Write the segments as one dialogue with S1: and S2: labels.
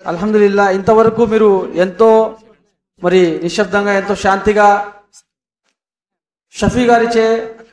S1: అల్హమ్దుల్లా ఇంతవరకు మీరు ఎంతో మరి నిశ్శబ్దంగా ఎంతో శాంతిగా షఫీ గారిచే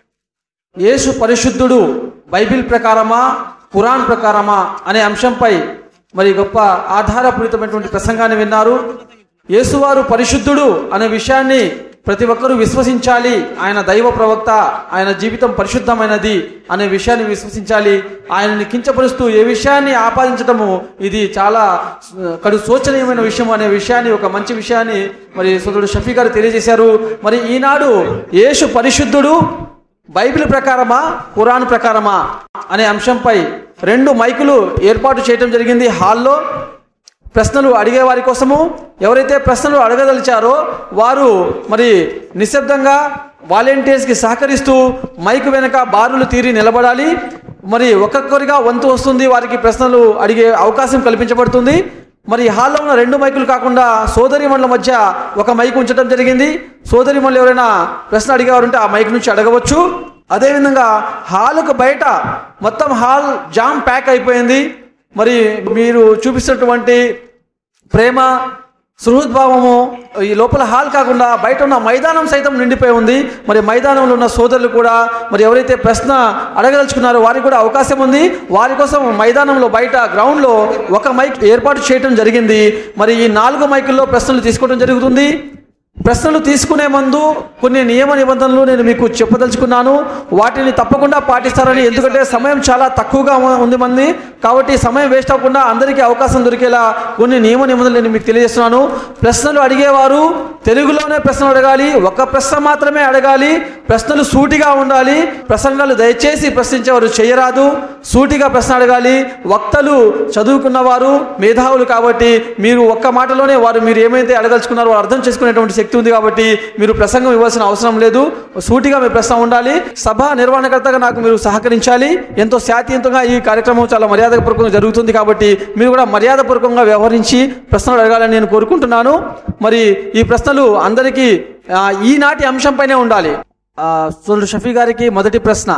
S1: యేసు పరిశుద్ధుడు బైబిల్ ప్రకారమా ఖురాన్ ప్రకారమా అనే అంశంపై మరి గొప్ప ఆధారపూరితమైనటువంటి ప్రసంగాన్ని విన్నారు యేసువారు పరిశుద్ధుడు అనే విషయాన్ని ప్రతి ఒక్కరూ విశ్వసించాలి ఆయన దైవ ప్రవక్త ఆయన జీవితం పరిశుద్ధమైనది అనే విషయాన్ని విశ్వసించాలి ఆయనని కించపరుస్తూ ఏ విషయాన్ని ఆపాదించటము ఇది చాలా ఆ, కడు శోచనీయమైన విషయం అనే విషయాన్ని ఒక మంచి విషయాన్ని మరి సోదరుడు షఫీ గారు తెలియజేశారు మరి ఈనాడు యేసు పరిశుద్ధుడు బైబిల్ ప్రకారమా ఖురాన్ ప్రకారమా అనే అంశంపై రెండు మైకులు ఏర్పాటు చేయడం జరిగింది హాల్లో ప్రశ్నలు అడిగే వారి కోసము ఎవరైతే ప్రశ్నలు అడగదలిచారో వారు మరి నిశ్శబ్దంగా వాలంటీర్స్కి సహకరిస్తూ మైక్ వెనక బారులు తీరి నిలబడాలి మరి ఒక్కొక్కరిగా వంతు వస్తుంది వారికి ప్రశ్నలు అడిగే అవకాశం కల్పించబడుతుంది మరి హాల్లో ఉన్న రెండు మైకులు కాకుండా సోదరి మధ్య ఒక మైక్ ఉంచడం జరిగింది సోదరి ఎవరైనా ప్రశ్న అడిగేవారు ఉంటే ఆ మైక్ నుంచి అడగవచ్చు అదేవిధంగా హాలుకు బయట మొత్తం హాల్ జామ్ ప్యాక్ అయిపోయింది మరి మీరు చూపిస్తున్నటువంటి ప్రేమ సుహృద్భావము ఈ లోపల హాల్ కాకుండా బయట ఉన్న మైదానం సైతం నిండిపోయి ఉంది మరి మైదానంలో ఉన్న సోదరులు కూడా మరి ఎవరైతే ప్రశ్న అడగదలుచుకున్నారో వారికి కూడా అవకాశం ఉంది వారి కోసం మైదానంలో బయట గ్రౌండ్లో ఒక మైక్ ఏర్పాటు చేయడం జరిగింది మరి ఈ నాలుగు మైకుల్లో ప్రశ్నలు తీసుకోవడం జరుగుతుంది ప్రశ్నలు తీసుకునే ముందు కొన్ని నియమ నిబంధనలు నేను మీకు చెప్పదలుచుకున్నాను వాటిని తప్పకుండా పాటిస్తారని ఎందుకంటే సమయం చాలా తక్కువగా ఉ- ఉంది మంది కాబట్టి సమయం వేస్ట్ అవ్వకుండా అందరికీ అవకాశం దొరికేలా కొన్ని నియమ నిబంధనలు నేను మీకు తెలియజేస్తున్నాను ప్రశ్నలు అడిగేవారు తెలుగులోనే ప్రశ్నలు అడగాలి ఒక ప్రశ్న మాత్రమే అడగాలి ప్రశ్నలు సూటిగా ఉండాలి ప్రసంగాలు దయచేసి ప్రశ్నించేవారు చేయరాదు సూటిగా ప్రశ్న అడగాలి వక్తలు చదువుకున్నవారు మేధావులు కాబట్టి మీరు ఒక్క మాటలోనే వారు మీరు ఏమైతే అడగలుచుకున్నారో వారు అర్థం చేసుకునేటువంటి శక్తి ఉంది కాబట్టి మీరు ప్రసంగం ఇవ్వాల్సిన అవసరం లేదు సూటిగా మీ ప్రశ్న ఉండాలి సభ నిర్వహణకర్తగా నాకు మీరు సహకరించాలి ఎంతో శాతీయంతంగా ఈ కార్యక్రమం చాలా మర్యాదపూర్వకంగా జరుగుతుంది కాబట్టి మీరు కూడా మర్యాదపూర్వకంగా వ్యవహరించి ప్రశ్నలు అడగాలని నేను కోరుకుంటున్నాను మరి ఈ ప్రశ్నలు అందరికీ ఆ, ఈనాటి అంశంపైనే ఉండాలి ఆ, సోదరుడు షఫీ గారికి మొదటి ప్రశ్న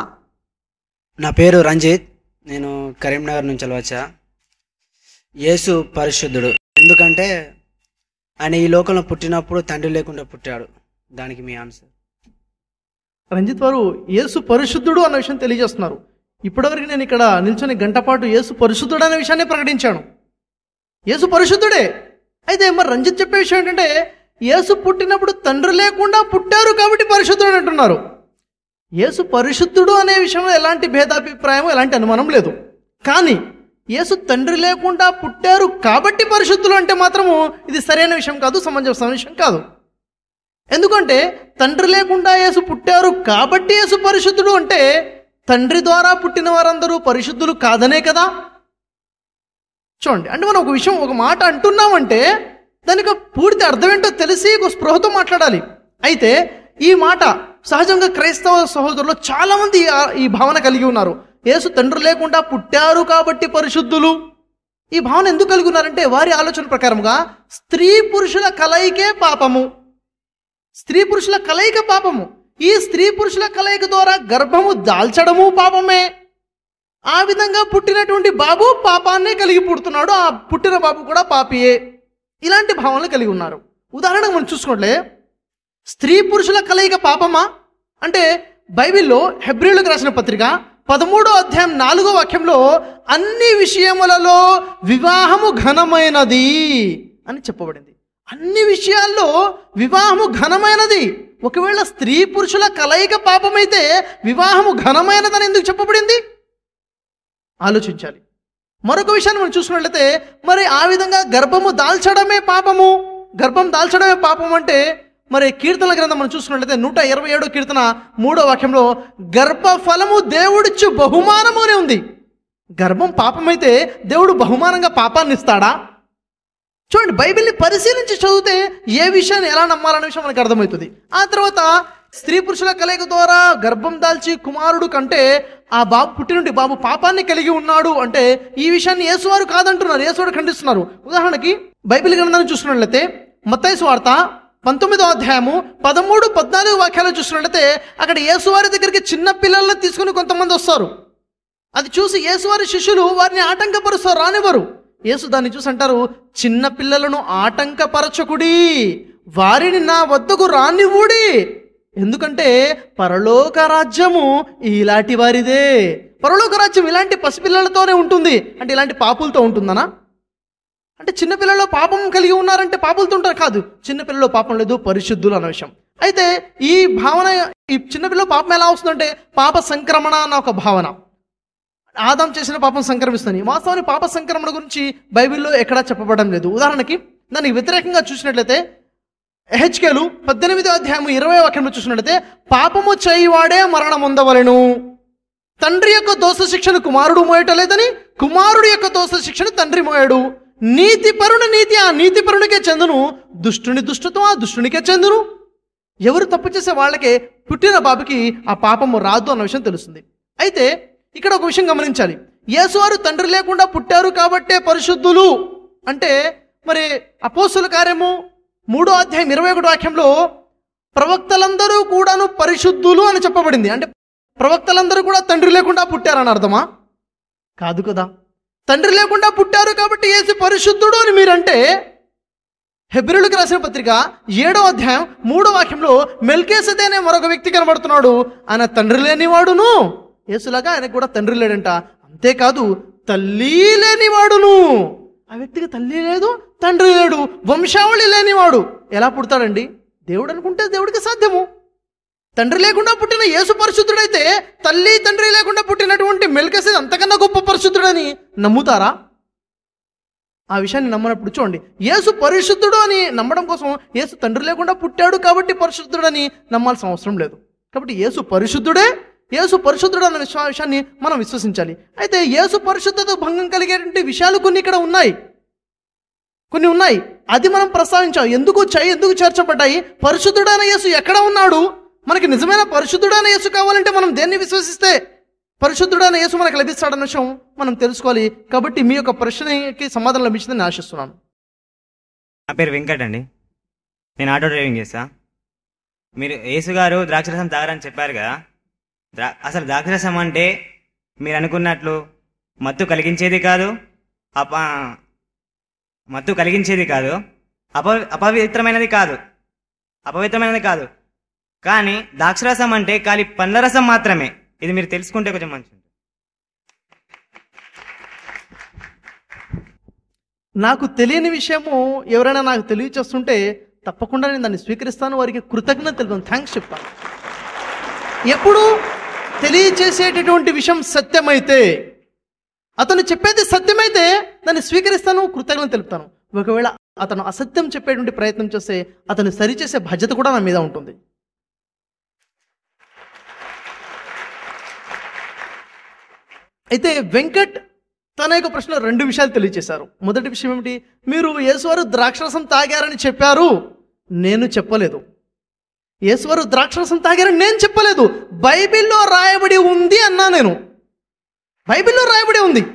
S2: నా పేరు రంజిత్ నేను కరీంనగర్ నుంచి వచ్చా యేసు పరిశుద్ధుడు ఎందుకంటే ఆయన ఈ లోకంలో పుట్టినప్పుడు తండ్రి లేకుండా పుట్టాడు దానికి మీ ఆన్సర్
S3: రంజిత్ వారు యేసు పరిశుద్ధుడు అన్న విషయం తెలియజేస్తున్నారు ఇప్పటివరకు నేను ఇక్కడ నిల్చొని గంట పాటు యేసు పరిశుద్ధుడు అనే విషయాన్ని ప్రకటించాను యేసు పరిశుద్ధుడే అయితే మరి రంజిత్ చెప్పే విషయం ఏంటంటే యేసు పుట్టినప్పుడు తండ్రి లేకుండా పుట్టారు కాబట్టి పరిశుద్ధుడు అంటున్నారు యేసు పరిశుద్ధుడు అనే విషయంలో ఎలాంటి భేదాభిప్రాయం ఎలాంటి అనుమానం లేదు కానీ యేసు తండ్రి లేకుండా పుట్టారు కాబట్టి పరిశుద్ధులు అంటే మాత్రము ఇది సరైన విషయం కాదు సమంజసమైన విషయం కాదు ఎందుకంటే తండ్రి లేకుండా యేసు పుట్టారు కాబట్టి యేసు పరిశుద్ధుడు అంటే తండ్రి ద్వారా పుట్టిన వారందరూ పరిశుద్ధులు కాదనే కదా చూడండి అంటే మనం ఒక విషయం ఒక మాట అంటున్నామంటే దానికి పూర్తి అర్థం ఏంటో తెలిసి ఒక స్పృహతో మాట్లాడాలి అయితే ఈ మాట సహజంగా క్రైస్తవ సహోదరులు చాలా మంది ఆ- ఈ భావన కలిగి ఉన్నారు యేసు తండ్రి లేకుండా పుట్టారు కాబట్టి పరిశుద్ధులు ఈ భావన ఎందుకు కలిగి ఉన్నారంటే వారి ఆలోచన ప్రకారంగా స్త్రీ పురుషుల కలయికే పాపము స్త్రీ పురుషుల కలయిక పాపము ఈ స్త్రీ పురుషుల కలయిక ద్వారా గర్భము దాల్చడము పాపమే ఆ విధంగా పుట్టినటువంటి బాబు పాపాన్నే కలిగి పుడుతున్నాడు ఆ పుట్టిన బాబు కూడా పాపియే ఇలాంటి భావనలు కలిగి ఉన్నారు ఉదాహరణకు మనం చూసుకుంటే స్త్రీ పురుషుల కలయిక పాపమా అంటే బైబిల్లో హెబ్రిలకు రాసిన పత్రిక పదమూడో అధ్యాయం నాలుగో వాక్యంలో అన్ని విషయములలో వివాహము ఘనమైనది అని చెప్పబడింది అన్ని విషయాల్లో వివాహము ఘనమైనది ఒకవేళ స్త్రీ పురుషుల కలయిక పాపమైతే వివాహము ఘనమైనదని ఎందుకు చెప్పబడింది ఆలోచించాలి మరొక విషయాన్ని మనం చూసుకున్నట్లయితే మరి ఆ విధంగా గర్భము దాల్చడమే పాపము గర్భం దాల్చడమే పాపం అంటే మరి కీర్తనల గ్రంథం మనం చూసుకున్నట్లయితే నూట ఇరవై ఏడో కీర్తన మూడో వాక్యంలో గర్భఫలము దేవుడిచ్చు బహుమానము అని ఉంది గర్భం పాపమైతే దేవుడు బహుమానంగా పాపాన్ని ఇస్తాడా చూడండి బైబిల్ని పరిశీలించి చదివితే ఏ విషయాన్ని ఎలా నమ్మాలనే విషయం మనకు అర్థమవుతుంది ఆ తర్వాత స్త్రీ పురుషుల కలయిక ద్వారా గర్భం దాల్చి కుమారుడు కంటే ఆ బాబు పుట్టినుండి బాబు పాపాన్ని కలిగి ఉన్నాడు అంటే ఈ విషయాన్ని యేసువారు కాదంటున్నారు యేసువారు ఖండిస్తున్నారు ఉదాహరణకి బైబిల్ గ్రంథాన్ని చూసుకున్నట్లయితే మత్తయి వార్త పంతొమ్మిదో అధ్యాయము పదమూడు పద్నాలుగు వాక్యాలు చూసుకున్నట్లయితే అక్కడ యేసువారి దగ్గరికి చిన్న పిల్లలను తీసుకుని కొంతమంది వస్తారు అది చూసి యేసువారి శిష్యులు వారిని ఆటంకపరుస్తారు రానివ్వరు యేసు దాన్ని చూసి అంటారు చిన్న పిల్లలను ఆటంకపరచకుడి వారిని నా వద్దకు రానివ్వుడి ఎందుకంటే పరలోక రాజ్యము ఇలాంటి వారిదే పరలోక రాజ్యం ఇలాంటి పసిపిల్లలతోనే ఉంటుంది అంటే ఇలాంటి పాపులతో ఉంటుందనా అంటే చిన్నపిల్లల్లో పాపం కలిగి ఉన్నారంటే పాపులతో ఉంటారు కాదు చిన్నపిల్లలో పాపం లేదు పరిశుద్ధులు అన్న విషయం అయితే ఈ భావన ఈ చిన్నపిల్ల పాపం ఎలా వస్తుందంటే పాప సంక్రమణ అన్న ఒక భావన ఆదాం చేసిన పాపం సంక్రమిస్తుంది వాస్తవానికి పాప సంక్రమణ గురించి బైబిల్లో ఎక్కడా చెప్పబడడం లేదు ఉదాహరణకి దానికి వ్యతిరేకంగా చూసినట్లయితే హెచ్కేలు పద్దెనిమిదో అధ్యాయం ఇరవై వాక్యంలో చూసినట్లయితే పాపము చేయివాడే మరణం పొందవలెను తండ్రి యొక్క దోష శిక్షను కుమారుడు మోయటలేదని కుమారుడు యొక్క దోష శిక్షను తండ్రి మోయడు నీతి పరుని నీతి ఆ నీతి పరునికే చెందును దుష్టుని దుష్టత్వం ఆ దుష్టునికే చెందును ఎవరు తప్పు చేసే వాళ్ళకే పుట్టిన బాబుకి ఆ పాపము రాదు అన్న విషయం తెలుస్తుంది అయితే ఇక్కడ ఒక విషయం గమనించాలి యేసువారు తండ్రి లేకుండా పుట్టారు కాబట్టే పరిశుద్ధులు అంటే మరి అపోస్తుల కార్యము మూడో అధ్యాయం ఇరవై ఒకటి వాక్యంలో ప్రవక్తలందరూ కూడాను పరిశుద్ధులు అని చెప్పబడింది అంటే ప్రవక్తలందరూ కూడా తండ్రి లేకుండా పుట్టారని అర్థమా కాదు కదా తండ్రి లేకుండా పుట్టారు కాబట్టి యేసు పరిశుద్ధుడు అని మీరంటే హెబ్రిలకు రాసిన పత్రిక ఏడో అధ్యాయం మూడో వాక్యంలో మెల్కేసదే అనే మరొక వ్యక్తి కనబడుతున్నాడు ఆయన తండ్రి లేనివాడును యేసులాగా ఆయనకు కూడా తండ్రి లేడంట అంతేకాదు తల్లి లేనివాడును ఆ వ్యక్తికి తల్లి లేదు తండ్రి లేడు వంశావళి లేనివాడు ఎలా పుడతాడండి దేవుడు అనుకుంటే దేవుడికి సాధ్యము తండ్రి లేకుండా పుట్టిన యేసు పరిశుద్ధుడైతే తల్లి తండ్రి లేకుండా పుట్టినటువంటి మెల్కసేది అంతకన్నా గొప్ప పరిశుద్ధుడని నమ్ముతారా ఆ విషయాన్ని నమ్మనప్పుడు చూడండి యేసు పరిశుద్ధుడు అని నమ్మడం కోసం యేసు తండ్రి లేకుండా పుట్టాడు కాబట్టి పరిశుద్ధుడని నమ్మాల్సిన అవసరం లేదు కాబట్టి యేసు పరిశుద్ధుడే యేసు పరిశుద్ధుడు అన్న విశ్వా- విషయాన్ని మనం విశ్వసించాలి అయితే యేసు పరిశుద్ధత భంగం కలిగేటువంటి విషయాలు కొన్ని ఇక్కడ ఉన్నాయి కొన్ని ఉన్నాయి అది మనం ప్రస్తావించాం ఎందుకు చై ఎందుకు చేర్చబడ్డాయి పరిశుద్ధుడైన యేసు ఎక్కడ ఉన్నాడు మనకి నిజమైన పరిశుద్ధుడైన యేసు కావాలంటే మనం దేన్ని విశ్వసిస్తే పరిశుద్ధుడైన యేసు మనకు లభిస్తాడన్న విషయం మనం తెలుసుకోవాలి కాబట్టి మీ యొక్క ప్రశ్నకి సమాధానం లభించిందని నేను ఆశిస్తున్నాను
S4: నా పేరు వెంకట్ అండి నేను ఆటో డ్రైవింగ్ చేస్తా మీరు యేసు గారు ద్రాక్షరసం తాగరని చెప్పారు కదా ద్రా అసలు ద్రాక్షరసం అంటే మీరు అనుకున్నట్లు మత్తు కలిగించేది కాదు అప మత్తు కలిగించేది కాదు అప అపవిత్రమైనది కాదు అపవిత్రమైనది కాదు కానీ ద్రాక్షరసం అంటే ఖాళీ పండ్ల రసం మాత్రమే ఇది మీరు తెలుసుకుంటే కొంచెం మంచిది
S3: నాకు తెలియని విషయము ఎవరైనా నాకు తెలియచేస్తుంటే తప్పకుండా నేను దాన్ని స్వీకరిస్తాను వారికి కృతజ్ఞత తెలుపుతాను థ్యాంక్స్ చెప్తాను ఎప్పుడు తెలియచేసేటటువంటి విషయం సత్యమైతే అతను చెప్పేది సత్యమైతే దాన్ని స్వీకరిస్తాను కృతజ్ఞత తెలుపుతాను ఒకవేళ అతను అసత్యం చెప్పేటువంటి ప్రయత్నం చేస్తే అతను సరిచేసే బాధ్యత కూడా నా మీద ఉంటుంది అయితే వెంకట్ తన యొక్క ప్రశ్నలో రెండు విషయాలు తెలియజేశారు మొదటి విషయం ఏమిటి మీరు యేసువారు ద్రాక్షరసం తాగారని చెప్పారు నేను చెప్పలేదు యేసువారు ద్రాక్షరసం తాగారని నేను చెప్పలేదు బైబిల్లో రాయబడి ఉంది అన్నా నేను బైబిల్లో రాయబడి ఉంది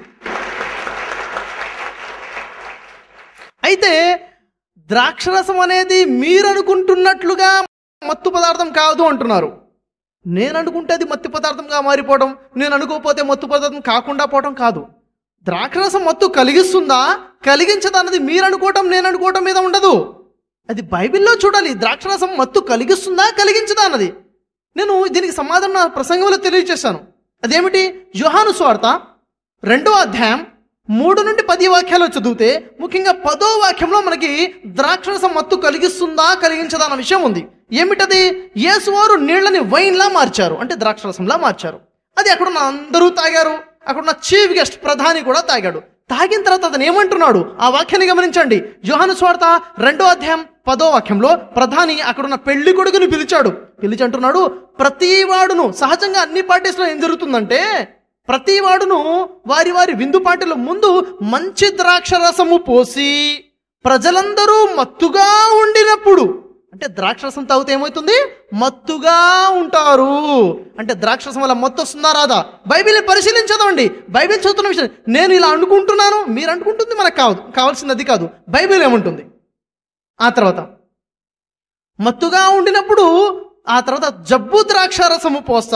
S3: అయితే ద్రాక్షరసం అనేది మీరు అనుకుంటున్నట్లుగా మత్తు పదార్థం కాదు అంటున్నారు నేను అనుకుంటే అది మత్తు పదార్థంగా మారిపోవడం నేను అనుకోకపోతే మత్తు పదార్థం కాకుండా పోవడం కాదు ద్రాక్షరసం మత్తు కలిగిస్తుందా కలిగించదా అన్నది మీరు అనుకోవటం నేను అనుకోవటం మీద ఉండదు అది బైబిల్లో చూడాలి ద్రాక్షరసం మత్తు కలిగిస్తుందా కలిగించదా అన్నది నేను దీనికి సమాధానం నా ప్రసంగంలో తెలియజేశాను అదేమిటి యోహాను స్వార్త రెండో అధ్యాయం మూడు నుండి పది వాక్యాలు చదివితే ముఖ్యంగా పదో వాక్యంలో మనకి ద్రాక్షరసం మత్తు కలిగిస్తుందా కలిగించదా అన్న విషయం ఉంది ఏమిటది యేసువారు నీళ్ళని వైన్లా మార్చారు అంటే ద్రాక్షరసంలా మార్చారు అది అక్కడున్న అందరూ తాగారు అక్కడున్న చీఫ్ గెస్ట్ ప్రధాని కూడా తాగాడు తాగిన తర్వాత అతను ఏమంటున్నాడు ఆ వాక్యాన్ని గమనించండి యోహాను స్వార్త రెండో అధ్యాయం పదో వాక్యంలో ప్రధాని అక్కడున్న పెళ్లి కొడుకుని పిలిచాడు పిలిచి అంటున్నాడు ప్రతి వాడును సహజంగా అన్ని పార్టీస్లో ఏం జరుగుతుందంటే ప్రతి వాడును వారి వారి విందు పార్టీల ముందు మంచి ద్రాక్ష రసము పోసి ప్రజలందరూ మత్తుగా ఉండినప్పుడు అంటే ద్రాక్షరసం తాగితే ఏమవుతుంది మత్తుగా ఉంటారు అంటే ద్రాక్షరసం వల్ల మత్తు వస్తుందా రాదా బైబిల్ని పరిశీలించదండి బైబిల్ చదువుతున్న విషయం నేను ఇలా అనుకుంటున్నాను మీరు అనుకుంటుంది మనకు కావదు కావాల్సింది అది కాదు బైబిల్ ఏముంటుంది ఆ తర్వాత మత్తుగా ఉండినప్పుడు ఆ తర్వాత జబ్బు ద్రాక్ష రసము పోస్తారు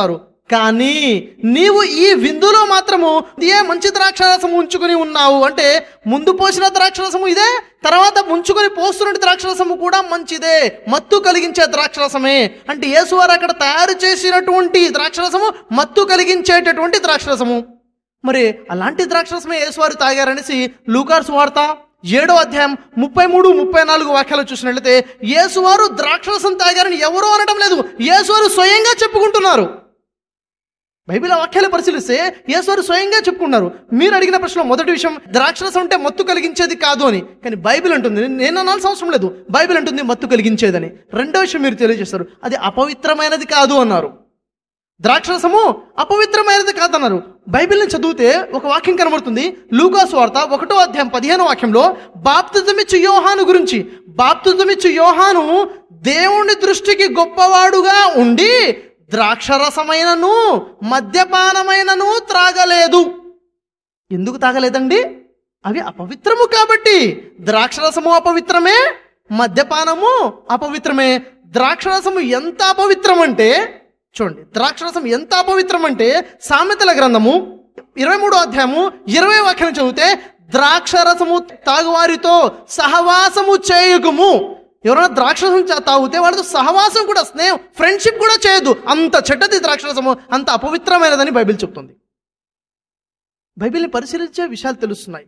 S3: కానీ నీవు ఈ విందులో మాత్రము ఇదే మంచి ద్రాక్షరసము ఉంచుకుని ఉన్నావు అంటే ముందు పోసిన ద్రాక్షరసము ఇదే తర్వాత ముంచుకొని పోస్తున్న ద్రాక్షరసము కూడా మంచిదే మత్తు కలిగించే ద్రాక్షరసమే అంటే యేసువారు అక్కడ తయారు చేసినటువంటి ద్రాక్షరసము మత్తు కలిగించేటటువంటి ద్రాక్షరసము మరి అలాంటి ద్రాక్షరసమే యేసువారు తాగారనేసి లూకార్స్ వార్త ఏడో అధ్యాయం ముప్పై మూడు ముప్పై నాలుగు వాక్యాలు చూసినట్లయితే యేసువారు ద్రాక్షరసం తాగారని ఎవరూ అనడం లేదు యేసువారు స్వయంగా చెప్పుకుంటున్నారు బైబిల్ ఆ వాక్యాలు పరిశీలిస్తే యేసువారు స్వయంగా చెప్పుకున్నారు మీరు అడిగిన ప్రశ్న మొదటి విషయం ద్రాక్షరసం అంటే మత్తు కలిగించేది కాదు అని కానీ బైబిల్ అంటుంది నేను అనాల్సిన అవసరం లేదు బైబిల్ అంటుంది మత్తు కలిగించేదని రెండో విషయం మీరు తెలియజేస్తారు అది అపవిత్రమైనది కాదు అన్నారు ద్రాక్షరసము అపవిత్రమైనది కాదన్నారు బైబిల్ని చదివితే ఒక వాక్యం కనబడుతుంది లూకాసు వార్త ఒకటో అధ్యాయం పదిహేను వాక్యంలో బాప్తిజమిచ్చు యోహాను గురించి బాప్తిజమిచ్చు యోహాను దేవుని దృష్టికి గొప్పవాడుగా ఉండి ద్రాక్షరసమైనను మద్యపానమైనను త్రాగలేదు ఎందుకు తాగలేదండి అవి అపవిత్రము కాబట్టి ద్రాక్షరసము అపవిత్రమే మద్యపానము అపవిత్రమే ద్రాక్షరసము ఎంత అపవిత్రం అంటే చూడండి ద్రాక్షరసం ఎంత అపవిత్రం అంటే సామెతల గ్రంథము ఇరవై మూడో అధ్యాయము ఇరవై వాక్యం చదివితే ద్రాక్షరసము తాగువారితో సహవాసము చేయుకుము ఎవరైనా ద్రాక్షరసం చా- తాగితే వాళ్ళతో సహవాసం కూడా స్నేహం ఫ్రెండ్షిప్ కూడా చేయదు అంత చెడ్డది ద్రాక్షరసము అంత అపవిత్రమైనదని బైబిల్ చెప్తుంది బైబిల్ని పరిశీలించే విషయాలు తెలుస్తున్నాయి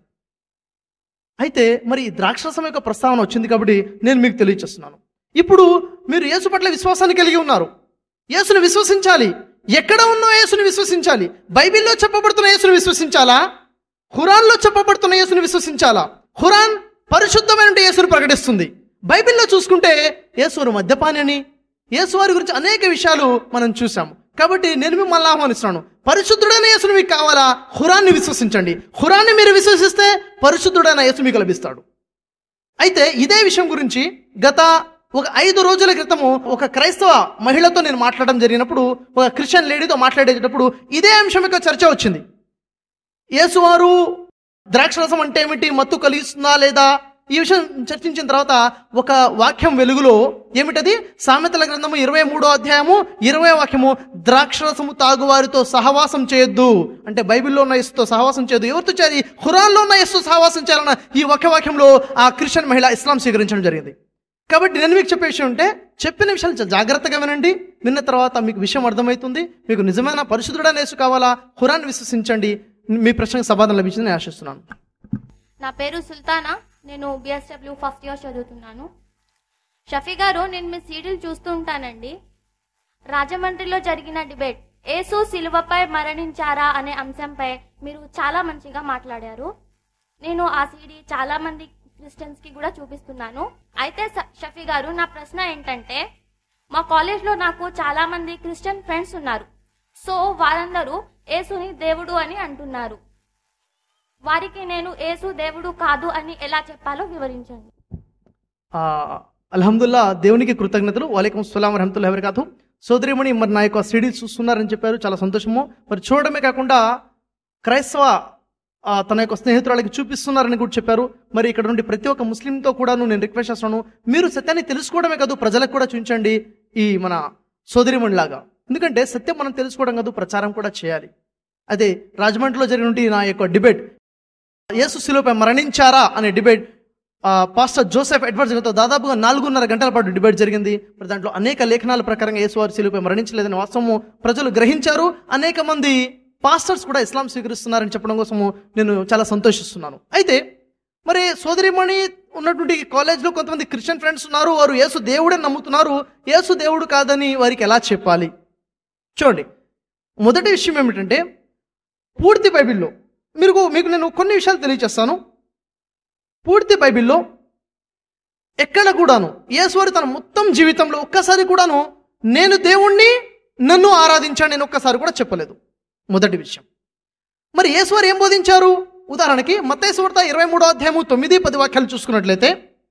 S3: అయితే మరి ఈ ద్రాక్షరసం యొక్క ప్రస్తావన వచ్చింది కాబట్టి నేను మీకు తెలియచేస్తున్నాను ఇప్పుడు మీరు యేసు పట్ల విశ్వాసాన్ని కలిగి ఉన్నారు యేసుని విశ్వసించాలి ఎక్కడ ఉన్న యేసుని విశ్వసించాలి బైబిల్లో చెప్పబడుతున్న యేసుని విశ్వసించాలా ఖురాన్లో చెప్పబడుతున్న యేసుని విశ్వసించాలా ఖురాన్ పరిశుద్ధమైన యేసుని ప్రకటిస్తుంది బైబిల్లో చూసుకుంటే యేసువారు మద్యపాని అని యేసువారి గురించి అనేక విషయాలు మనం చూసాం కాబట్టి నేను మిమ్మల్ని ఆహ్వానిస్తున్నాను పరిశుద్ధుడైన యేసుని మీకు కావాలా ఖురాన్ని విశ్వసించండి ఖురాన్ని మీరు విశ్వసిస్తే పరిశుద్ధుడైన యేసు మీకు లభిస్తాడు అయితే ఇదే విషయం గురించి గత ఒక ఐదు రోజుల క్రితము ఒక క్రైస్తవ మహిళతో నేను మాట్లాడడం జరిగినప్పుడు ఒక క్రిస్టియన్ లేడీతో మాట్లాడేటప్పుడు ఇదే అంశం యొక్క చర్చ వచ్చింది యేసువారు ద్రాక్షరసం అంటే ఏమిటి మత్తు కలిగిస్తుందా లేదా ఈ విషయం చర్చించిన తర్వాత ఒక వాక్యం వెలుగులో ఏమిటది సామెతల గ్రంథము ఇరవై మూడో అధ్యాయము ఇరవై వాక్యము ద్రాక్షరసము తాగువారితో సహవాసం చేయొద్దు అంటే బైబిల్లో ఉన్న యేసుతో సహవాసం చేయొద్దు ఎవరితో చేయాలి ఖురాన్లో ఉన్న యేసుతో సహవాసం చేయాలన్న ఈ ఒక్క వాక్యంలో ఆ క్రిస్టియన్ మహిళ ఇస్లాం స్వీకరించడం జరిగింది కాబట్టి నేను మీకు చెప్పే విషయం ఉంటే చెప్పిన విషయాలు చాలా జాగ్రత్తగా వినండి విన్న తర్వాత మీకు విషయం అర్థమవుతుంది మీకు నిజమైన పరిశుద్ధుడైన యేసు కావాలా ఖురాన్ విశ్వసించండి మీ ప్రశ్నకు సమాధానం లభించిందని నేను ఆశిస్తున్నాను
S5: నా పేరు సుల్తానా నేను బిఎస్డబ్ల్యూ ఫస్ట్ ఇయర్ చదువుతున్నాను షఫీ గారు నేను మీ సీడీలు చూస్తూ ఉంటానండి రాజమండ్రిలో జరిగిన డిబేట్ ఏసు శిలువపై మరణించారా అనే అంశంపై మీరు చాలా మంచిగా మాట్లాడారు నేను ఆ సీడీ చాలా మంది క్రిస్టియన్స్ కి కూడా చూపిస్తున్నాను అయితే స- షఫీ గారు నా ప్రశ్న ఏంటంటే మా కాలేజ్లో నాకు చాలా మంది క్రిస్టియన్ ఫ్రెండ్స్ ఉన్నారు సో వారందరూ ఏసుని దేవుడు అని అంటున్నారు వారికి నేను యేసు దేవుడు కాదు అని ఎలా చెప్పాలో వివరించండి
S3: ఆ, అల్హమ్దుల్లా దేవునికి కృతజ్ఞతలు వాలేకం సులాం రహమతుల్లా వరకాతు సోదరిమణి మరి నా యొక్క సిడీ చూస్తున్నారని చెప్పారు చాలా సంతోషము మరి చూడడమే కాకుండా క్రైస్తవ ఆ, తన యొక్క స్నేహితురాలకి చూపిస్తున్నారని కూడా చెప్పారు మరి ఇక్కడ నుండి ప్రతి ఒక్క ముస్లింతో కూడాను నేను రిక్వెస్ట్ చేస్తున్నాను మీరు సత్యాన్ని తెలుసుకోవడమే కాదు ప్రజలకు కూడా చూపించండి ఈ మన సోదరిమణిలాగా ఎందుకంటే సత్యం మనం తెలుసుకోవడం కాదు ప్రచారం కూడా చేయాలి అదే రాజమండ్రిలో జరిగినటువంటి నా యొక్క డిబేట్ యేసు శిలువపై మరణించారా అనే డిబేట్ ఆ, పాస్టర్ జోసెఫ్ ఎడ్వర్డ్స్ గారితో దాదాపుగా నాలుగున్నర గంటల పాటు డిబేట్ జరిగింది మరి దాంట్లో అనేక లేఖనాల ప్రకారంగా యేసువారి శిలువపై మరణించలేదని వాస్తవము ప్రజలు గ్రహించారు అనేక మంది పాస్టర్స్ కూడా ఇస్లాం స్వీకరిస్తున్నారని చెప్పడం కోసము నేను చాలా సంతోషిస్తున్నాను అయితే మరి సోదరిమణి ఉన్నటువంటి కాలేజ్లో కొంతమంది క్రిస్టియన్ ఫ్రెండ్స్ ఉన్నారు వారు యేసు దేవుడని నమ్ముతున్నారు యేసు దేవుడు కాదని వారికి ఎలా చెప్పాలి చూడండి మొదటి విషయం ఏమిటంటే పూర్తి బైబిల్లో మీరు మీకు నేను కొన్ని విషయాలు తెలియచేస్తాను పూర్తి బైబిల్లో ఎక్కడ కూడాను యేసువారు తన మొత్తం జీవితంలో ఒక్కసారి కూడాను నేను దేవుణ్ణి నన్ను ఆరాధించాను నేను ఒక్కసారి కూడా చెప్పలేదు మొదటి విషయం మరి యేసువారు ఏం బోధించారు ఉదాహరణకి మత్తేశ్వర్త ఇరవై మూడో అధ్యాయము తొమ్మిది పది వాక్యాలు చూసుకున్నట్లయితే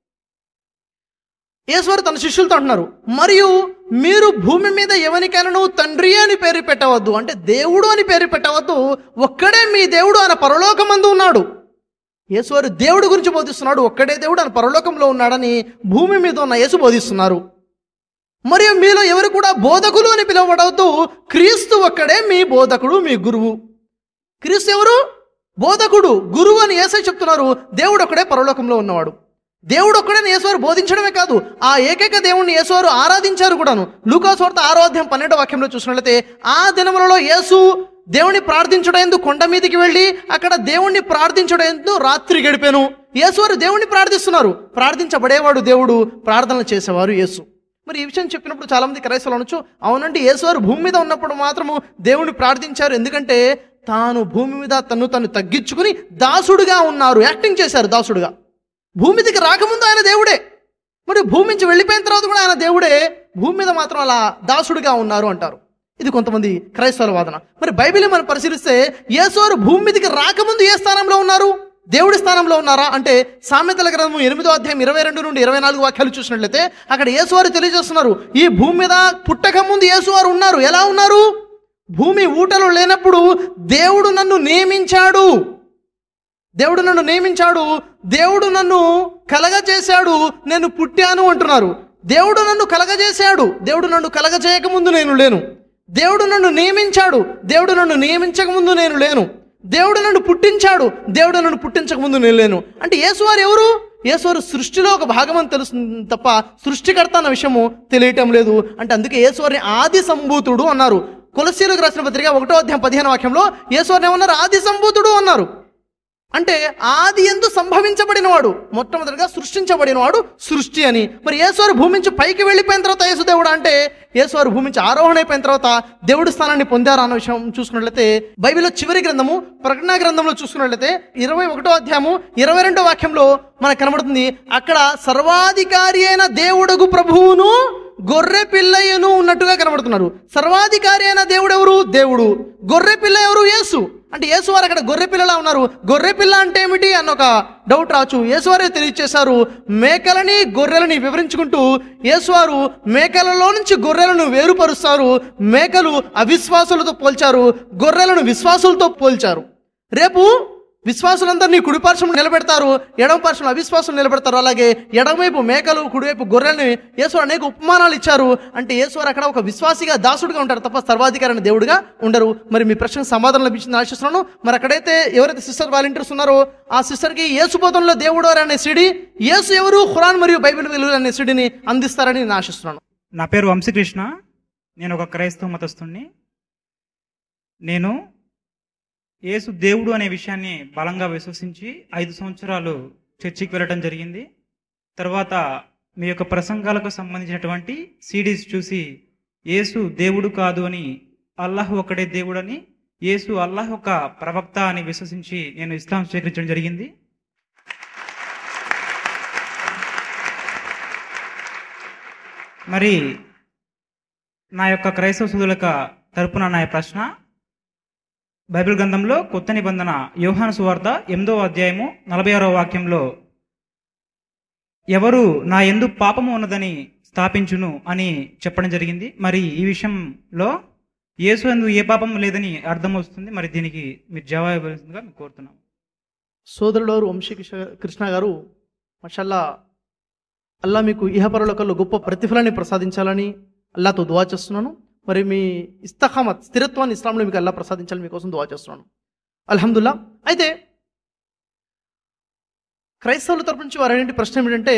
S3: యేసువారు తన శిష్యులతో అంటున్నారు మరియు మీరు భూమి మీద ఎవరికైనాను తండ్రి అని పేరు పెట్టవద్దు అంటే దేవుడు అని పేరు పెట్టవద్దు ఒక్కడే మీ దేవుడు ఆయన పరలోకమందు ఉన్నాడు యేసువారు దేవుడు గురించి బోధిస్తున్నాడు ఒక్కడే దేవుడు ఆయన పరలోకంలో ఉన్నాడని భూమి మీద ఉన్న యేసు బోధిస్తున్నారు మరియు మీలో ఎవరు కూడా బోధకులు అని పిలువబడవుతూ క్రీస్తు ఒక్కడే మీ బోధకుడు మీ గురువు క్రీస్తు ఎవరు బోధకుడు గురువు అని ఏసై చెప్తున్నారు దేవుడు ఒక్కడే పరలోకంలో ఉన్నవాడు దేవుడు ఒక్కడే యేసువారు బోధించడమే కాదు ఆ ఏకైక దేవుణ్ణి యేసువారు ఆరాధించారు కూడాను లూకాస్వార్త ఆరోధ్యం పన్నెండో వాక్యంలో చూసినట్లయితే ఆ దినములలో యేసు దేవుని ప్రార్థించడం కొండ మీదకి వెళ్ళి అక్కడ దేవుణ్ణి ప్రార్థించడం రాత్రి గడిపాను యేసువారు దేవుణ్ణి ప్రార్థిస్తున్నారు ప్రార్థించబడేవాడు దేవుడు ప్రార్థనలు చేసేవారు యేసు మరి ఈ విషయం చెప్పినప్పుడు చాలా మంది క్రైస్తవులు అనొచ్చు అవునండి యేసువారు భూమి మీద ఉన్నప్పుడు మాత్రము దేవుని ప్రార్థించారు ఎందుకంటే తాను భూమి మీద తను తను తగ్గించుకుని దాసుడుగా ఉన్నారు యాక్టింగ్ చేశారు దాసుడుగా భూమి మీదకి రాకముందు ఆయన దేవుడే మరి భూమి నుంచి వెళ్ళిపోయిన తర్వాత కూడా ఆయన దేవుడే భూమి మీద మాత్రం అలా దాసుడుగా ఉన్నారు అంటారు ఇది కొంతమంది క్రైస్తవుల వాదన మరి బైబిల్ మనం పరిశీలిస్తే యేసువారు భూమి మీదకి రాకముందు ఏ స్థానంలో ఉన్నారు దేవుడి స్థానంలో ఉన్నారా అంటే సామెతల గ్రంథం ఎనిమిదో అధ్యాయం ఇరవై రెండు నుండి ఇరవై నాలుగు వాక్యాలు చూసినట్లయితే అక్కడ యేసువారు తెలియజేస్తున్నారు ఈ భూమి మీద పుట్టక ముందు యేసువారు ఉన్నారు ఎలా ఉన్నారు భూమి ఊటలు లేనప్పుడు దేవుడు నన్ను నియమించాడు దేవుడు నన్ను నియమించాడు దేవుడు నన్ను కలగజేశాడు నేను పుట్టాను అంటున్నారు దేవుడు నన్ను కలగజేశాడు దేవుడు నన్ను కలగజేయక ముందు నేను లేను దేవుడు నన్ను నియమించాడు దేవుడు నన్ను నియమించక ముందు నేను లేను దేవుడు నన్ను పుట్టించాడు దేవుడు నన్ను పుట్టించక ముందు నేను లేను అంటే యేసువారు ఎవరు యేసువారు సృష్టిలో ఒక భాగం అని తెలుస్తుంది తప్ప సృష్టికర్త అన్న విషయము తెలియటం లేదు అంటే అందుకే యేసువారిని ఆది సంభూతుడు అన్నారు కొలసీలకు రాసిన పత్రిక ఒకటో అధ్యాయం పదిహేను వాక్యంలో యేసువారిని ఏమన్నారు ఆది సంభూతుడు అన్నారు అంటే ఆది ఎందు సంభవించబడినవాడు మొట్టమొదటిగా సృష్టించబడినవాడు సృష్టి అని మరి యేసువారు భూమి నుంచి పైకి వెళ్ళిపోయిన తర్వాత యేసుదేవుడు అంటే యేసువారు భూమి నుంచి ఆరోహణ అయిపోయిన తర్వాత దేవుడి స్థానాన్ని పొందారు అన్న విషయం చూసుకున్నట్లయితే బైబిల్లో చివరి గ్రంథము ప్రకటన గ్రంథంలో చూసుకున్నట్లయితే ఇరవై ఒకటో అధ్యాయము ఇరవై రెండో వాక్యంలో మనకు కనబడుతుంది అక్కడ సర్వాధికారి అయిన దేవుడుగు ప్రభువును గొర్రె పిల్లయ్యను ఉన్నట్టుగా కనబడుతున్నారు సర్వాధికారి అయిన దేవుడు ఎవరు దేవుడు గొర్రె పిల్ల ఎవరు యేసు అంటే యేసువారు అక్కడ గొర్రె పిల్లలా ఉన్నారు గొర్రె పిల్ల అంటే ఏమిటి అన్న ఒక డౌట్ రావచ్చు యేసువారే తెలియచేశారు మేకలని గొర్రెలని వివరించుకుంటూ యేసువారు మేకలలో నుంచి గొర్రెలను వేరుపరుస్తారు మేకలు అవిశ్వాసులతో పోల్చారు గొర్రెలను విశ్వాసులతో పోల్చారు రేపు విశ్వాసులందరినీ కుడిపార్శ్వం నిలబెడతారు ఎడమ పార్శ్వం అవిశ్వాసం నిలబెడతారు అలాగే ఎడమవైపు మేకలు కుడివైపు గొర్రెల్ని యేసు అనేక ఉపమానాలు ఇచ్చారు అంటే యేసువారు అక్కడ ఒక విశ్వాసిగా దాసుడుగా ఉంటారు తప్ప సర్వాధికారైన దేవుడిగా ఉండరు మరి మీ ప్రశ్నకు సమాధానం లభించింది ఆశిస్తున్నాను మరి అక్కడైతే ఎవరైతే సిస్టర్ వాలంటీర్స్ ఉన్నారో ఆ సిస్టర్కి యేసు బోధంలో దేవుడు అనే సిడి యేసు ఎవరు ఖురాన్ మరియు బైబిల్ వెలుగు అనే సిడిని అందిస్తారని నేను ఆశిస్తున్నాను
S6: నా పేరు వంశీకృష్ణ నేను ఒక క్రైస్తవ మతస్థుణ్ణి నేను యేసు దేవుడు అనే విషయాన్ని బలంగా విశ్వసించి ఐదు సంవత్సరాలు చర్చికి వెళ్ళడం జరిగింది తర్వాత మీ యొక్క ప్రసంగాలకు సంబంధించినటువంటి సిడీస్ చూసి యేసు దేవుడు కాదు అని అల్లాహ్ ఒకడే దేవుడని యేసు అల్లాహ్ ఒక ప్రవక్త అని విశ్వసించి నేను ఇస్లాం స్వీకరించడం జరిగింది మరి నా యొక్క క్రైస్తవ సుధులక తరపున నా ప్రశ్న బైబిల్ గ్రంథంలో కొత్త నిబంధన యోహాను సువార్త ఎనిమిదో అధ్యాయము నలభై ఆరో వాక్యంలో ఎవరు నా ఎందు పాపము ఉన్నదని స్థాపించును అని చెప్పడం జరిగింది మరి ఈ విషయంలో యేసు ఎందు ఏ పాపం లేదని అర్థం వస్తుంది మరి దీనికి మీరు జవాబు ఇవ్వాల్సిందిగా మీకు కోరుతున్నాం
S3: సోదరుడు వంశీ కృష్ణ- కృష్ణ గారు మషల్లా అల్లా మీకు ఇహపరలోకంలో గొప్ప ప్రతిఫలాన్ని ప్రసాదించాలని అల్లాతో దువా చేస్తున్నాను మరి మీ ఇస్తఖామత్ స్థిరత్వాన్ని ఇస్లాంలో మీకు అల్లా ప్రసాదించాలని మీకోసం దువా చేస్తున్నాను అల్హమ్దుల్లా అయితే క్రైస్తవుల తరపు నుంచి వారు అనే ప్రశ్న ఏమిటంటే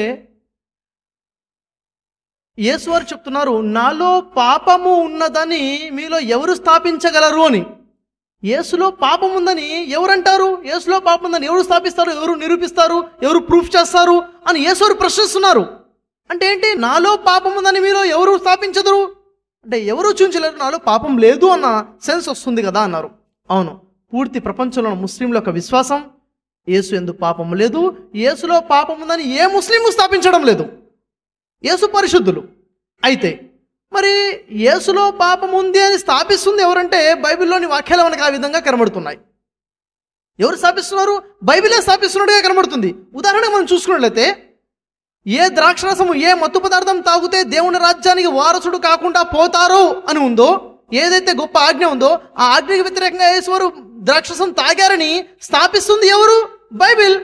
S3: యేసువారు చెప్తున్నారు నాలో పాపము ఉన్నదని మీలో ఎవరు స్థాపించగలరు అని యేసులో పాపం ఉందని ఎవరంటారు యేసులో పాపం ఉందని ఎవరు స్థాపిస్తారు ఎవరు నిరూపిస్తారు ఎవరు ప్రూఫ్ చేస్తారు అని యేసువారు ప్రశ్నిస్తున్నారు అంటే ఏంటి నాలో పాపం ఉందని మీరు ఎవరు స్థాపించదురు అంటే ఎవరు చూపించలేరు నాలో పాపం లేదు అన్న సెన్స్ వస్తుంది కదా అన్నారు అవును పూర్తి ప్రపంచంలో ఉన్న ముస్లింల యొక్క విశ్వాసం యేసు ఎందు పాపం లేదు యేసులో పాపం ఉందని ఏ ముస్లిం స్థాపించడం లేదు యేసు పరిశుద్ధులు అయితే మరి యేసులో పాపం ఉంది అని స్థాపిస్తుంది ఎవరంటే బైబిల్లోని వాక్యాలు మనకు ఆ విధంగా కనబడుతున్నాయి ఎవరు స్థాపిస్తున్నారు బైబిలే స్థాపిస్తున్నట్టుగా కనబడుతుంది ఉదాహరణకు మనం చూసుకున్నట్లయితే ఏ ద్రాక్షరసము ఏ మత్తు పదార్థం తాగితే దేవుని రాజ్యానికి వారసుడు కాకుండా పోతారో అని ఉందో ఏదైతే గొప్ప ఆజ్ఞ ఉందో ఆ ఆజ్ఞకి వ్యతిరేకంగా యేసువారు ద్రాక్షరసం తాగారని స్థాపిస్తుంది ఎవరు బైబిల్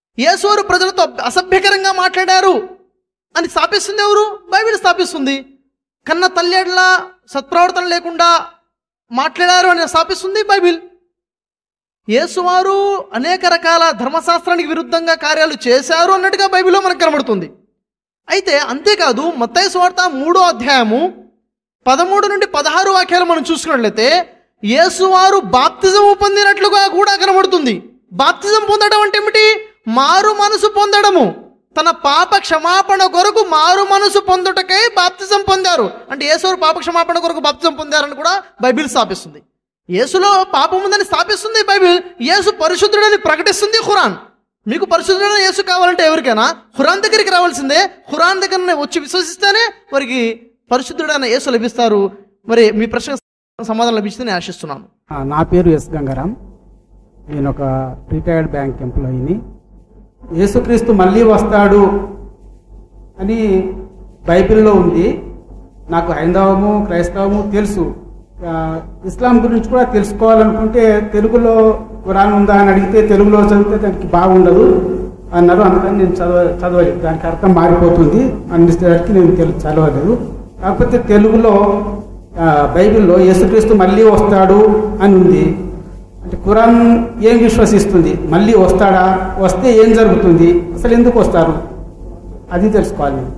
S3: యేసువారు ప్రజలతో అసభ్యకరంగా మాట్లాడారు అని స్థాపిస్తుంది ఎవరు బైబిల్ స్థాపిస్తుంది కన్న తల్లేడ్ల సత్ప్రవర్తన లేకుండా మాట్లాడారు అని స్థాపిస్తుంది బైబిల్ యేసువారు అనేక రకాల ధర్మశాస్త్రానికి విరుద్ధంగా కార్యాలు చేశారు అన్నట్టుగా బైబిల్లో మనకు కనబడుతుంది అయితే అంతేకాదు మత్తయి సువార్త మూడో అధ్యాయము పదమూడు నుండి పదహారు వాక్యాలు మనం చూసుకున్నట్లయితే యేసువారు బాప్తిజం పొందినట్లుగా కూడా కనబడుతుంది బాప్తిజం పొందడం అంటే ఏమిటి మారు మనసు పొందడము తన పాప క్షమాపణ కొరకు మారు మనసు పొందుటకై బాప్తిజం పొందారు అంటే యేసువారు పాప క్షమాపణ కొరకు బాప్తిజం పొందారని కూడా బైబిల్ స్థాపిస్తుంది యేసులో పాపం ఉందని స్థాపిస్తుంది బైబిల్ యేసు పరిశుద్ధుడని ప్రకటిస్తుంది ఖురాన్ మీకు పరిశుద్ధుడైన యేసు కావాలంటే ఎవరికైనా ఖురాన్ దగ్గరికి రావాల్సిందే ఖురాన్ దగ్గర వచ్చి విశ్వసిస్తేనే వారికి పరిశుద్ధుడైన యేసు లభిస్తారు మరి మీ ప్రశ్న సమాధానం లభిస్తుందని ఆశిస్తున్నాను
S7: ఆ, నా పేరు ఎస్ గంగారాం నేను ఒక రిటైర్డ్ బ్యాంక్ ఎంప్లాయీని యేసుక్రీస్తు మళ్ళీ వస్తాడు అని బైబిల్లో ఉంది నాకు హైందవము క్రైస్తవము తెలుసు ఆ, ఇస్లాం గురించి కూడా తెలుసుకోవాలనుకుంటే తెలుగులో ఖురాన్ ఉందా అని అడిగితే తెలుగులో చదివితే దానికి బాగుండదు అన్నారు అందుకని నేను చదవ చదవలేదు దానికి అర్థం మారిపోతుంది అనేసరికి నేను తెలు చదవలేదు కాకపోతే తెలుగులో ఆ, బైబిల్లో యేసుక్రీస్తు మళ్ళీ వస్తాడు అని ఉంది అంటే ఖురాన్ ఏం విశ్వసిస్తుంది మళ్ళీ వస్తాడా వస్తే ఏం జరుగుతుంది అసలు ఎందుకు వస్తారు అది తెలుసుకోవాలి నేను.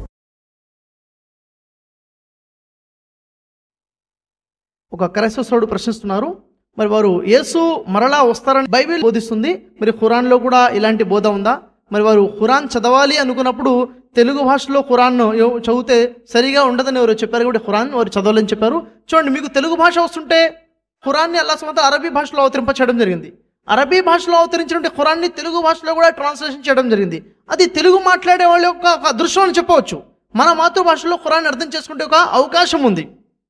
S3: ఒక క్రైస్తవుడు ప్రశ్నిస్తున్నారు మరి వారు యేసు మరలా వస్తారని బైబిల్ బోధిస్తుంది మరి ఖురాన్లో కూడా ఇలాంటి బోధ ఉందా మరి వారు ఖురాన్ చదవాలి అనుకున్నప్పుడు తెలుగు భాషలో ఖురాన్ చదివితే సరిగా ఉండదని ఎవరు చెప్పారు కాబట్టి ఖురాన్ వారు చదవాలని చెప్పారు చూడండి మీకు తెలుగు భాష వస్తుంటే ఖురాన్ని అల్లా సుమంత అరబీ భాషలో అవతరింపచేయడం జరిగింది అరబీ భాషలో అవతరించినటువంటి ఖురాన్ని తెలుగు భాషలో కూడా ట్రాన్స్లేషన్ చేయడం జరిగింది అది తెలుగు మాట్లాడే వాళ్ళ యొక్క ఒక అదృష్టం అని చెప్పవచ్చు మన మాతృభాషలో ఖురాన్ అర్థం చేసుకుంటే ఒక అవకాశం ఉంది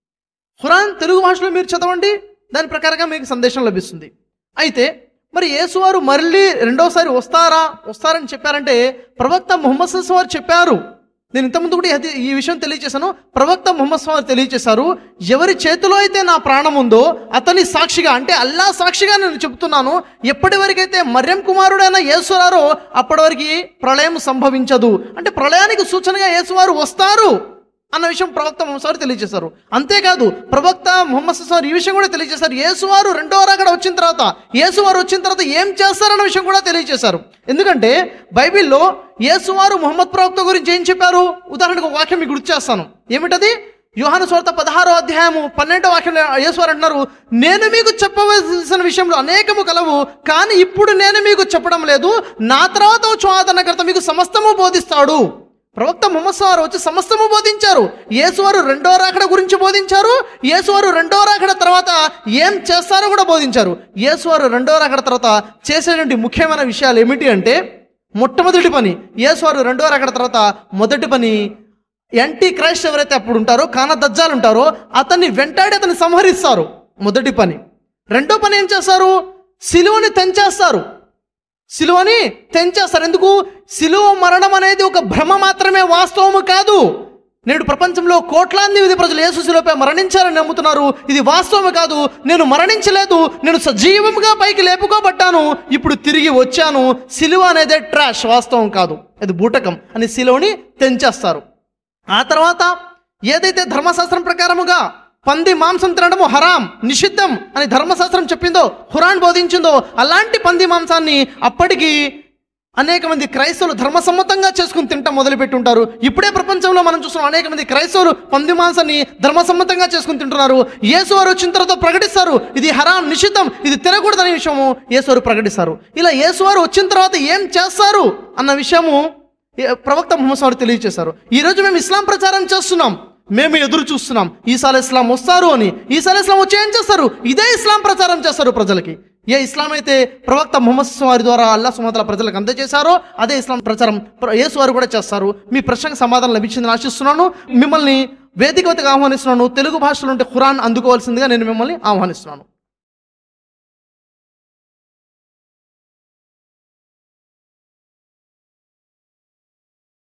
S3: ఖురాన్ తెలుగు భాషలో మీరు చదవండి దాని ప్రకారంగా మీకు సందేశం లభిస్తుంది అయితే మరి యేసువారు మళ్ళీ రెండోసారి వస్తారా వస్తారని చెప్పారంటే ప్రవక్త ముహమ్మద్ సల్లాం వారు చెప్పారు నేను ఇంతకుముందు కూడా ఇది- ఈ విషయం తెలియజేశాను ప్రవక్త ముహమ్మద్ సల్లాం వారు తెలియజేశారు ఎవరి చేతిలో అయితే నా ప్రాణం ఉందో అతని సాక్షిగా అంటే అల్లా సాక్షిగా నేను చెబుతున్నాను ఎప్పటి వరకైతే మర్యం కుమారుడైన యేసురారో అప్పటి వరకు ప్రళయం సంభవించదు అంటే ప్రళయానికి సూచనగా యేసువారు వస్తారు అన్న విషయం ప్రవక్త ముహమ్మద్ సార్ తెలియజేశారు అంతేకాదు ప్రవక్త ముహమ్మద్ సార్ ఈ విషయం కూడా తెలియజేశారు యేసువారు రెండో రాకడ వచ్చిన తర్వాత యేసువారు వచ్చిన తర్వాత ఏం చేస్తారన్న విషయం కూడా తెలియజేశారు ఎందుకంటే బైబిల్లో యేసువారు ముహమ్మద్ ప్రవక్త గురించి ఏం చెప్పారు ఉదాహరణకు ఒక వాక్యం మీకు గుర్తు చేస్తాను ఏమిటది యోహాను స్వార్థ పదహారో అధ్యాయము పన్నెండో వాక్యంలో యేసువారు అంటున్నారు నేను మీకు చెప్పవలసిన విషయంలో అనేకము కలవు కానీ ఇప్పుడు నేను మీకు చెప్పడం లేదు నా తర్వాత వచ్చి ఆదరణకర్త మీకు సమస్తము బోధిస్తాడు ప్రవక్త ముహమ్మద్ వారు వచ్చి సమస్తము బోధించారు యేసువారు రెండో రాకడ గురించి బోధించారు యేసువారు రెండో రాకడ తర్వాత ఏం చేస్తారో కూడా బోధించారు యేసువారు రెండో రాకడ తర్వాత చేసేటువంటి ముఖ్యమైన విషయాలు ఏమిటి అంటే మొట్టమొదటి పని యేసువారు రెండో రాకడ తర్వాత మొదటి పని యాంటీ క్రైస్ట్ ఎవరైతే అప్పుడు ఉంటారో కాన దజ్జాలు ఉంటారో అతన్ని వెంటాడి అతన్ని సంహరిస్తారు మొదటి పని రెండో పని ఏం చేస్తారు సిలువని తెంచేస్తారు సిలువని తెంచేస్తారు ఎందుకు సిలువ మరణం అనేది ఒక భ్రమ మాత్రమే వాస్తవము కాదు నేడు ప్రపంచంలో కోట్లాది మంది ప్రజలు యేసు శిలువపై మరణించారని నమ్ముతున్నారు ఇది వాస్తవమే కాదు నేను మరణించలేదు నేను సజీవంగా పైకి లేపుకోబడ్డాను ఇప్పుడు తిరిగి వచ్చాను సిలువ అనేదే ట్రాష్ వాస్తవం కాదు అది బూటకం అని సిలువని తెంచేస్తారు ఆ తర్వాత ఏదైతే ధర్మశాస్త్రం ప్రకారముగా పంది మాంసం తినడము హరాం నిషిద్ధం అని ధర్మశాస్త్రం చెప్పిందో ఖురాన్ బోధించిందో అలాంటి పంది మాంసాన్ని అప్పటికి అనేక మంది క్రైస్తవులు ధర్మసమ్మతంగా చేసుకుని తింటాం మొదలుపెట్టి ఉంటారు ఇప్పుడే ప్రపంచంలో మనం చూస్తున్నాం అనేక మంది క్రైస్తవులు పంది మాంసాన్ని ధర్మసమ్మతంగా చేసుకుని తింటున్నారు యేసువారు వచ్చిన తర్వాత ప్రకటిస్తారు ఇది హరాం నిషిద్ధం ఇది తినకూడదనే విషయము యేసువారు ప్రకటిస్తారు ఇలా యేసువారు వచ్చిన తర్వాత ఏం చేస్తారు అన్న విషయము ఏ- ప్రవక్త ముహమ్మద్ వారు తెలియజేశారు ఈ రోజు మేము ఇస్లాం ప్రచారం చేస్తున్నాం మేము ఎదురు చూస్తున్నాం ఈసారి ఇస్లాం వస్తారు అని ఈసారి ఇస్లాం వచ్చి ఏం చేస్తారు ఇదే ఇస్లాం ప్రచారం చేస్తారు ప్రజలకి ఏ ఇస్లాం అయితే ప్రవక్త ముహమ్మద్ వారి ద్వారా అల్లా సుమతల ప్రజలకు అందజేశారో అదే ఇస్లాం ప్రచారం ప్ర- యేసు వారు కూడా చేస్తారు మీ ప్రశ్నకు సమాధానం లభించిందని ఆశిస్తున్నాను మిమ్మల్ని వేదికవతగా ఆహ్వానిస్తున్నాను తెలుగు భాషలో ఉంటే ఖురాన్ అందుకోవాల్సిందిగా నేను మిమ్మల్ని ఆహ్వానిస్తున్నాను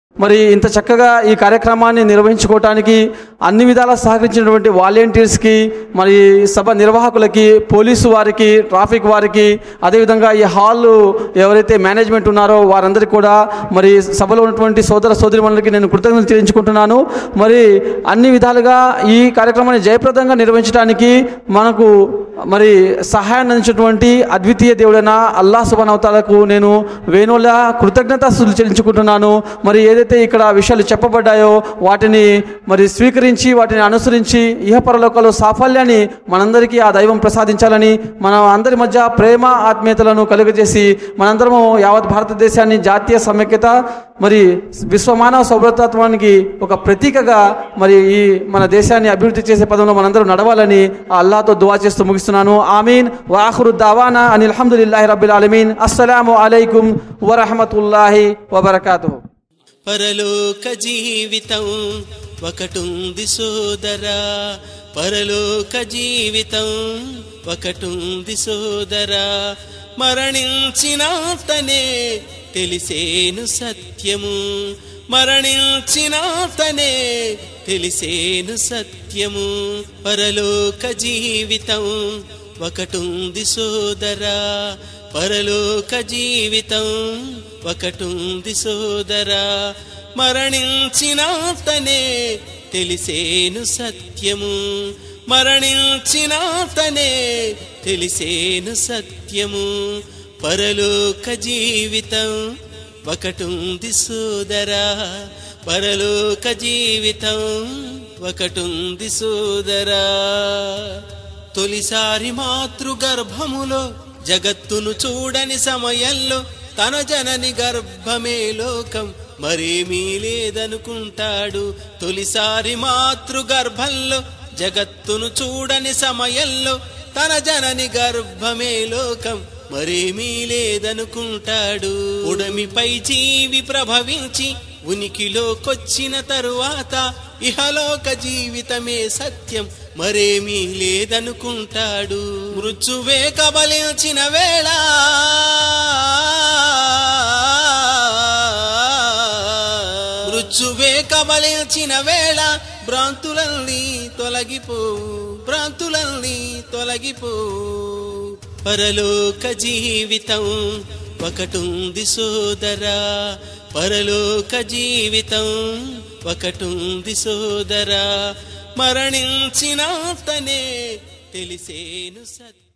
S1: మరి ఇంత చక్కగా ఈ కార్యక్రమాన్ని నిర్వహించుకోవటానికి అన్ని విధాలా సహకరించినటువంటి వాలంటీర్స్కి మరి సభ నిర్వాహకులకి పోలీసు వారికి ట్రాఫిక్ వారికి అదేవిధంగా ఈ హాల్ ఎవరైతే మేనేజ్మెంట్ ఉన్నారో వారందరికీ కూడా మరి సభలో ఉన్నటువంటి సోదర సోదరిమణులకి నేను కృతజ్ఞతలు చెల్లించుకుంటున్నాను మరి అన్ని విధాలుగా ఈ కార్యక్రమాన్ని జయప్రదంగా నిర్వహించడానికి మనకు మరి సహాయాన్ని అందించినటువంటి అద్వితీయ దేవుడైన అల్లా సుబానవతాలకు నేను వేణుల కృతజ్ఞతాస్తులు చెల్లించుకుంటున్నాను మరి ఏదైతే ఇక్కడ విషయాలు చెప్పబడ్డాయో వాటిని మరి స్వీకరించి వాటిని అనుసరించి ఇహపరలోకాలు సాఫల్యాన్ని మనందరికీ ఆ దైవం ప్రసాదించాలని మన అందరి మధ్య ప్రేమ ఆత్మీయతలను కలుగజేసి మనందరము యావత్ భారతదేశాన్ని జాతీయ సమైక్యత మరి విశ్వమానవ సౌభ్రతత్వానికి ఒక ప్రతీకగా మరి ఈ మన దేశాన్ని అభివృద్ధి చేసే పదంలో మనందరం నడవాలని ఆ అల్లాతో దువా చేస్తూ ముగిస్తున్నాను ఆమీన్ వాఖరు దావానా అని అల్హమ్దుల్లాహి రబ్బిల్ ఆలమీన్ అస్సలాము అలైకుం వరహమతుల్లాహి వబర్కాతు
S8: పరలోక జీవితం ఒకటుంది సోదరా పరలోక జీవితం ఒకటుంది సోదరా మరణించినాతనే తెలిసేను సత్యము మరణించినాతనే తెలిసేను సత్యము పరలోక జీవితం ఒకటుంది సోదరా పరలోక జీవితం ఒకటుంది సోదరా మరణించినాతనే తెలిసేను సత్యము మరణించినాతనే తెలిసేను సత్యము పరలోక జీవితం ఒకటుంది సోదరా పరలోక జీవితం ఒకటుంది సోదరా తొలిసారి మాతృగర్భములో జగత్తును చూడని సమయంలో తన జనని గర్భమే లోకం మరేమీ లేదనుకుంటాడు తొలిసారి మాతృగర్భంలో జగత్తును చూడని సమయంలో తన జనని గర్భమే లోకం మరేమీ లేదనుకుంటాడు ఉడమిపై జీవి ప్రభవించి ఉనికిలోకొచ్చిన తరువాత ఇహలోక జీవితమే సత్యం మరేమీ లేదనుకుంటాడు మృత్యువే కబలించిన వేళ మృత్యువే కబలించిన వేళ భ్రాంతులన్నీ తొలగిపోవు భ్రాంతులన్నీ తొలగిపోవు పరలోక జీవితం ఒకటుంది సోదరా పరలోక జీవితం ఒకటుంది సోదరా మరణించినాతనే తెలిసేను సత్యం